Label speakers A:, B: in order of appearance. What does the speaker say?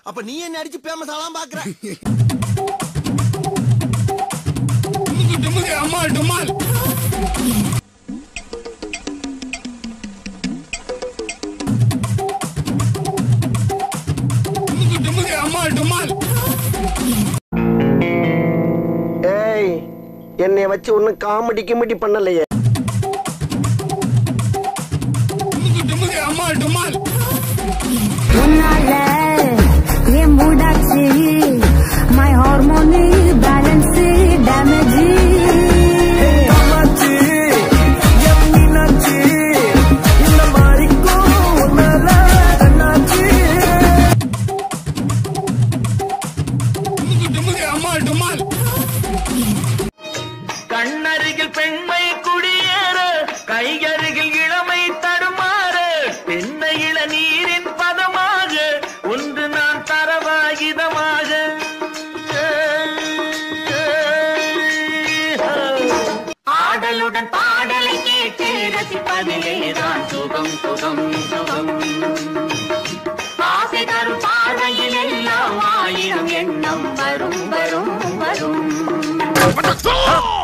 A: அப்ப நீ என்ன அடிச்சு பேமஸ் ஆலாம் பாக்குற
B: அம்மாள் டுமால் அம்மாள் டுமால்
C: ஏய் என்னைய வச்சு ஒன்னும் காமெடி கிமெடி பண்ணலையே
B: அம்மாள் டுமால்
D: உன்னால என் மூடாச்சு மை ஹார்மோனி பேலன்ஸ் டேமேஜ்
B: அம்மாள் டுமால்
E: கண்ணருகில் பெண்மை குடியேற கையருகில் இளமை தடுமாற தென்னை இளநீரின் பதமாக ஒன்று நான் தரவாகிதமாக ஆடலுடன் பாடலை கேட்டு ரசிப்பதிலேதான் சுகம் சுகம் சுகம் ஆசை தரும் பார்வையில் எல்லாம் ஆயிரம் எண்ணம் வரும் வரும் வரும்